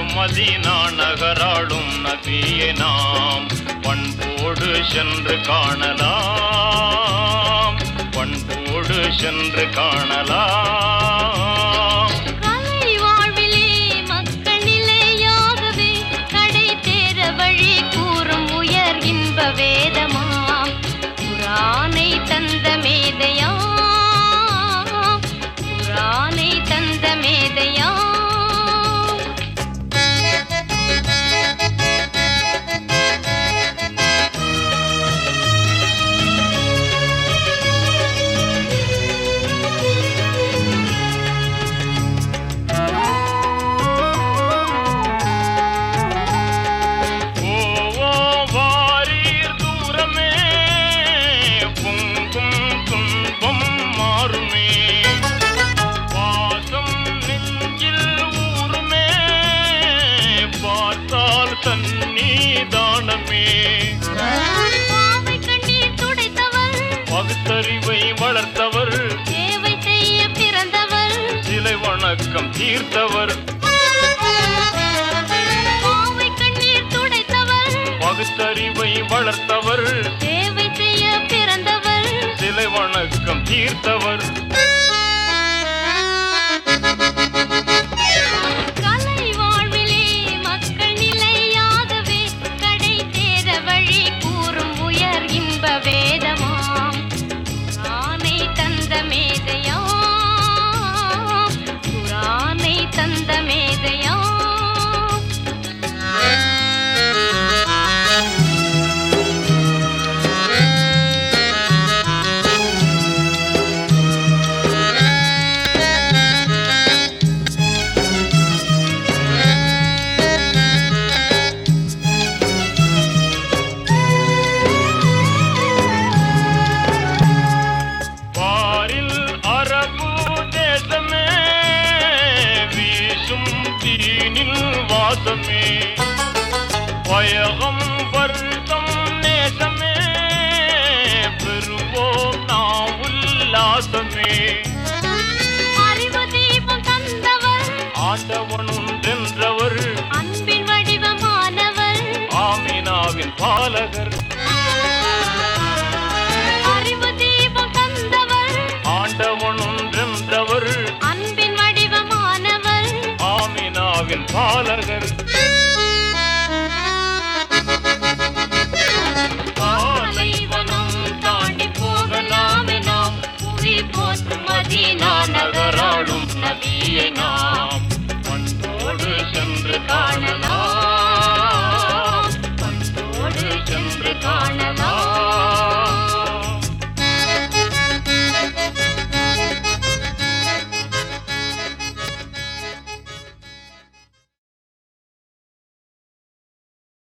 Medina நகராளும் நபியை நாம் பண்போடு சென்று காணலாம் பண்போடு சென்று காணலாம் கலை வாழ்விலே மக்கள் நிலையாகவே கடை தேர வழி கூறும் உயர் இன்ப வேதமாம் குரானை தந்த மேதையாம் குரானை தந்த மேதையாம் ஓவோ வாரீர் தூரமே பொங்கும் துன்பம் மாறுமே பாசம் நெஞ்சில் ஊறுமே பார்த்தால் தண்ணீதானமே பாவை கண்ணீர் துடைத்தவர் பகுத்தறிவை வளர்த்தவர் சேவை செய்ய பிறந்தவர் சிலை வணக்கம் தீர்த்தவர் பாவை கண்ணீர் துடைத்தவர் பகுத்தறிவை வளர்த்தவர் சேவை செய்ய பிறந்தவர் சிலை வணக்கம் தீர்த்தவர் கலை வாழ்விலே மக்கள் நிலையாகவே கடை தேர வழி கூறும் உயர் இன்ப வேதமாம் குரானை தந்த மேதையாம் குரானை தந்த மேதையாம் பாரில் அரபு தேசமே வீசும் தீனில் வாசமே பயகம் வருத்தம் நேசமே பெறுவோம் நாம் உல்லாசமே அறிவு தீபம் தந்தவர் ஆண்டவனுன்றென்றவர் அன்பின் வடிவமானவர் ஆமினாவின் பாலகர் அறிவு தீபம் தந்தவர் ஆண்டவனுன்றென்றவர் அன்பின் வடிவமானவர் ஆமினாவின் பாலகர் பாலைவனம் தாண்டி போகலாமே நாம் புவி போற்றும் மதீனா நகராடும் நபியை நாம் பண்போடு சென்று காணலாம் பண்போடு சென்று காணலாம்